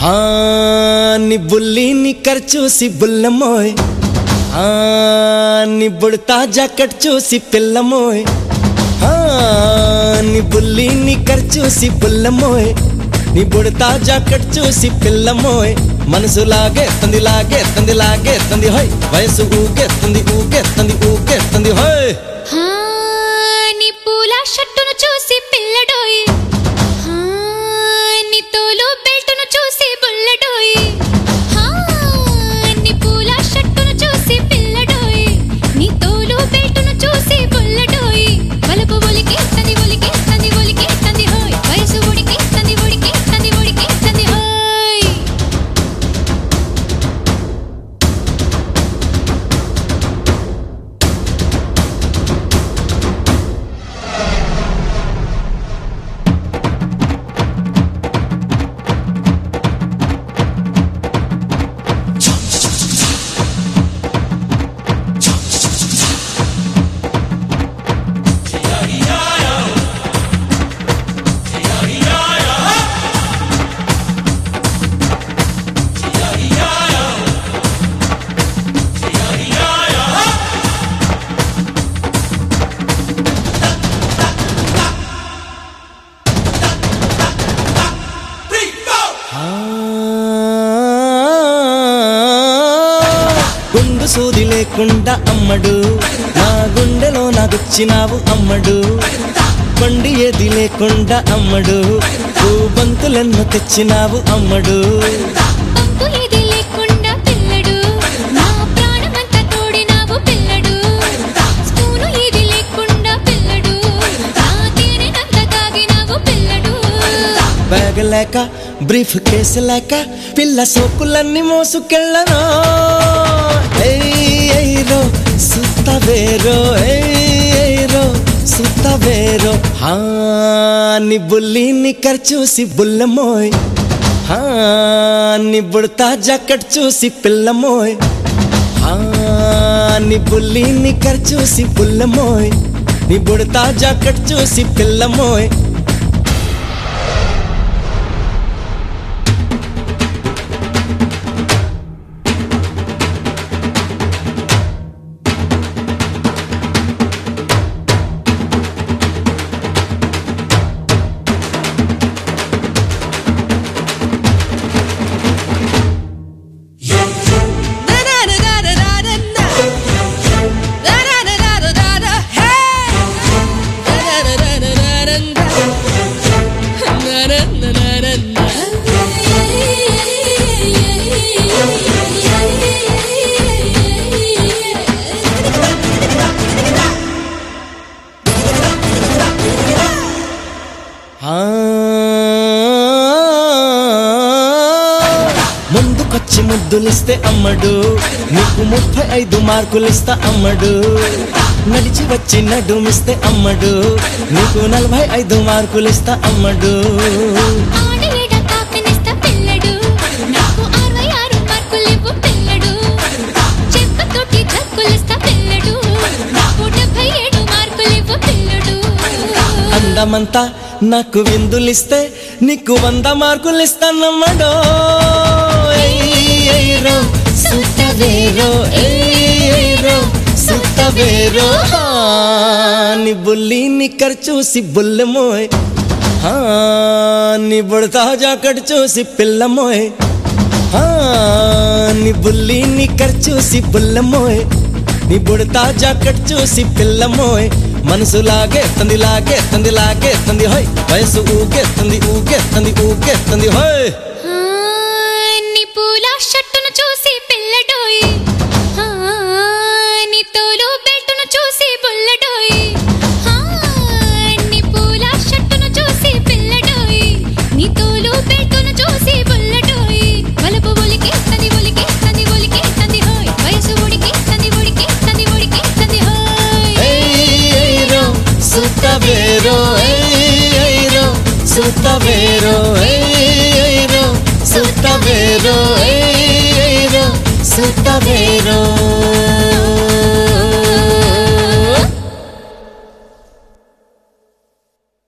ఆ నీ బుల్లి నీ చూసి బుల్లమోయ్ ఆ నీ బుడతా జాకెట్ చూసి పిల్లమోయ్ ఆ నీ బుల్లి నీ చూసి బుల్లమోయ్ నీ బుడతా జాకెట్ చూసి పిల్లమోయ్ మనసు లాగేస్తుంది లాగేస్తుంది లాగేస్తుంది హోయ్ వయసు ఊగేస్తుంది ఊగేస్తుంది ఊగేస్తుంది హోయ్ హా, నీ పూల షర్టును చూసి పిల్లడోయ్ హా, నీ తోలు బెల్టును చూసి బుల్లడోయ్ హా, నీ పూల షర్టును చూసి పిల్లడోయ్ నీ తోలు బెల్టును చూసి బుల్లడోయ్ వలపు ఒలికేస్తుంది ఒలికేస్తుంది ఒలికేస్తుంది హోయ్ వయసు ఉడికేస్తుంది ఉడికేస్తుంది ఉడికేస్తుంది హోయ్ గుండు సూది లేకుండా అమ్మడు నా గుండెలో నాకొచ్చినావు అమ్మడు బండి ఏది లేకుండా అమ్మడు బంతులెన్నో తెచ్చినావు అమ్మడు పంపు ఏది లేకుండా పిల్లడు నా ప్రాణమంతా తోడినావు పిల్లడు స్పూను ఏది లేకుండా పిల్లడు నా తేనెనంత తాగినావు పిల్లడు బ్యాగ్ లేక బ్రీఫ్ కేసు లేక పిల్ల సోకులన్నీ మోసుకెళ్ళను ఏరో సుత్తవేరో ఏరో సుత్తవేరో హా నీ బుల్లి నీ చూసి బుల్లమోయ్ హా నీ బుడతా జాకెట్ చూసి పిల్లమోయ్ హా నీ బుల్లి నీ చూసి బుల్లమోయ్ నీ బుడతా జాకెట్ చూసి పిల్లమోయ్ ఆ ముందుకొచ్చి ముద్దులిస్తే అమ్మడు నీకు ముప్పై ఐదు మార్కులిస్తా అమ్మడు నడిచి వచ్చి నడుమిస్తే అమ్మడు నీకు నలభై ఐదు మార్కులిస్తా అమ్మడు ఆడేడ కాకనిస్తా పిల్లడు నాకు అరవై ఆరు మార్కులివ్వు పిల్లడు చెంపతోటి జక్కులిస్తా పిల్లడు నాకు డెబ్బై ఏడు మార్కులివ్వు పిల్లడు అందమంతా నాకు విందులిస్తే నీకు వంద మార్కులిస్తానమ్మడో ఏయ్రో సుత్తవేరో ఏయ్రో సుత్తవేరో హా, నీ బుల్లి నిక్కర్ చూసి బుల్లమోయ్ హా, నీ బుడతా జాకెట్ చూసి పిల్లమోయ్ హా, నీ బుల్లి నిక్కర్ చూసి బుల్లమోయ్ నీ బుడతా జాకెట్ చూసి పిల్లమోయ్ మనసు లాగేస్తుంది లాగేస్తుంది లాగేస్తుంది హోయ్ వయసు ఊగేస్తుంది ఊగేస్తుంది ఊగేస్తుంది హోయ్ ఆ, నీ పూల షర్టును చూసి పిల్లడోయ్ ఆ, నీ తోలు బెల్టును చూసి బుల్లడోయ్ ఆ, నీ పూల షర్టును చూసి పిల్లడోయ్ నీ తోలు బెల్టును చూసి బుల్లడోయ్ వలపు ఒలికేస్తుంది ఒలికేస్తుంది ఒలికేస్తుంది హోయ్ వయసు ఉడికేస్తుంది ఉడికేస్తుంది ఉడికేస్తుంది హోయ్ ఏయ్రో సుత్తవేరో ఏయ్రో సుత్తవేరో ఏయ్రో సుత్తవేరో ఏయ్రో సుత్తవేరో